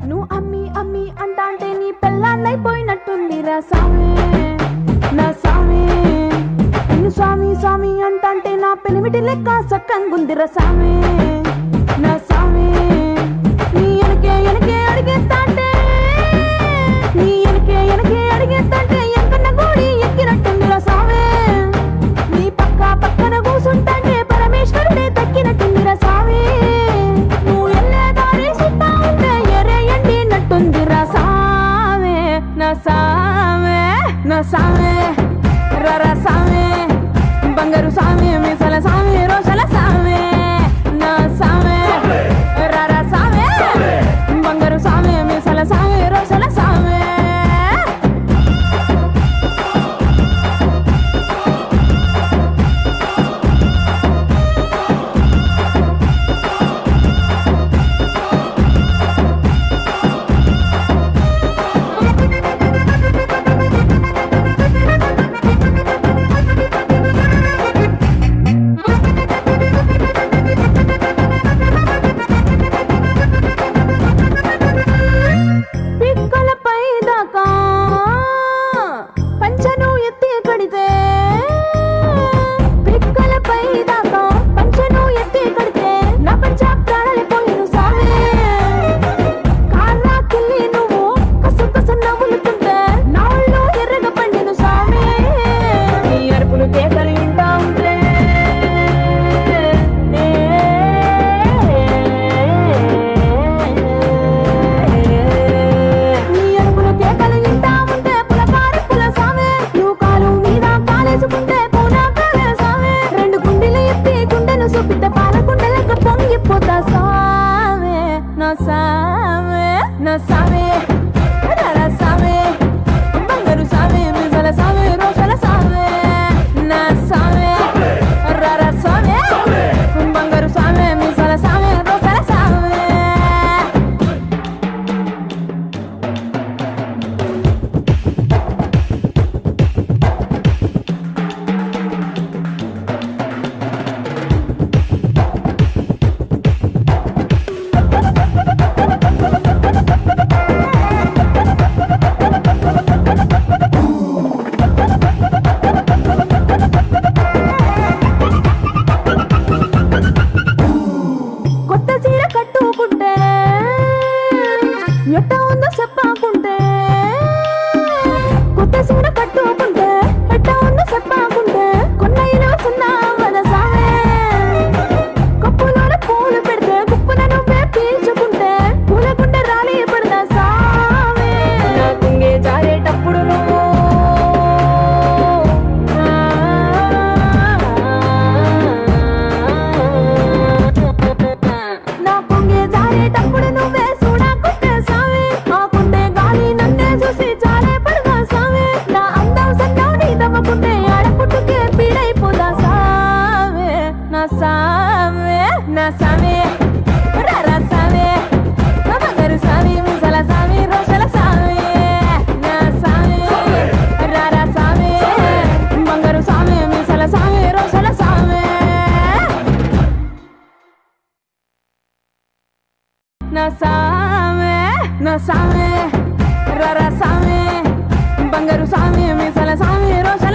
నువ్వు అమ్మి అమ్మి అంటాంటే నీ పెళ్ళాన్నైపోయినట్టుందిరా సామి నా సామి నిన్ను స్వామి స్వామి అంటాంటే నా పెనిమిటి లెక్క సక్కంగుందిరా సామి నా సామి నీ ఎనకే ఎనకే అడిగేస్తాంటే నీ ఎనకే ఎనకే అడిగేస్తాంటే ఎంకన్న గోడి ఎక్కినట్టుందిరా సామి నీ పక్క పక్కన కూసుంటాంటే పరమేశ్వరుడే తక్కినట్టుందిరా సామి నువ్వు ఎల్లే దారి సుత్తా ఉంటే ఎరే ఎండినట్టుందిరా సామే నా సామే నా సామే రరా సామే బంగారు సామి మిసల సామి రోషల సామే నా సామే రరా సామే బంగారు సామి మిసల సామి రోషల సామే పిక్కలపై దాకా పంచను ఎత్తి కడితే పిక్కలపై దాకా పంచను ఎత్తి కడితే నా పంచ ప్రాణాలు పోయిను సామే కాళ్ళకెళ్ళి నువ్వు కసు కసు నవ్వులుతుంటే నా ఒళ్ళు ఎర్రగా పండిను సామే నీ అరుపులు కేకలు వింటా ఉంటే నీ అరుపులు కేకలు వింటా ఉంటే పులకారి పుల సామే నువ్వు కాలు మీద కాలేసుకుంటే పూనా కాలే సామే రెండు గుండెలు ఎత్తి గుండెను చూపితే పాల గుండెలకు పొంగిపోతా సామే నా సామే నా సామే రరా సామే బంగారు సామే మిజల సామే రోషల సామే నా సామే రరా సామే బంగారు సామే మిజల సామే రోషల సామే కొత్త చీర కట్టుకుంటే ఎట్ట ఉందో చెప్పాకుంటే కొత్త చీర కట్టుకుంటే ఎట్ట ఉందో చెప్పాకుంటే కొన్నైనా సున్నా వద సామే కప్పులోన పూలు పెడితే కుప్పున నువ్వే పీల్చుకుంటే పూలకుంటే రాలి పడదా సామే నా కుంగే జారేటప్పుడు నువ్వు నా పొంగే జారేటప్పుడు నువ్వే చూడకుంటే సామి ఆకుంటే గాలి నన్నే చూసి జారే పడగా సామి నా అందం సన్నం నీ దమ్మకుంటే ఆడపుట్టుకే పీడైపోదా సామే నా సామే నా సామే రరా సామే నా బంగారు సామి ముసల సామి రోషల సామి నా సామి రరా సామి బంగారు సామి ముసల సామి రోషల సామి నా సామే నా సామే రరా సామే బంగారు సామి మిసల సామి రోషల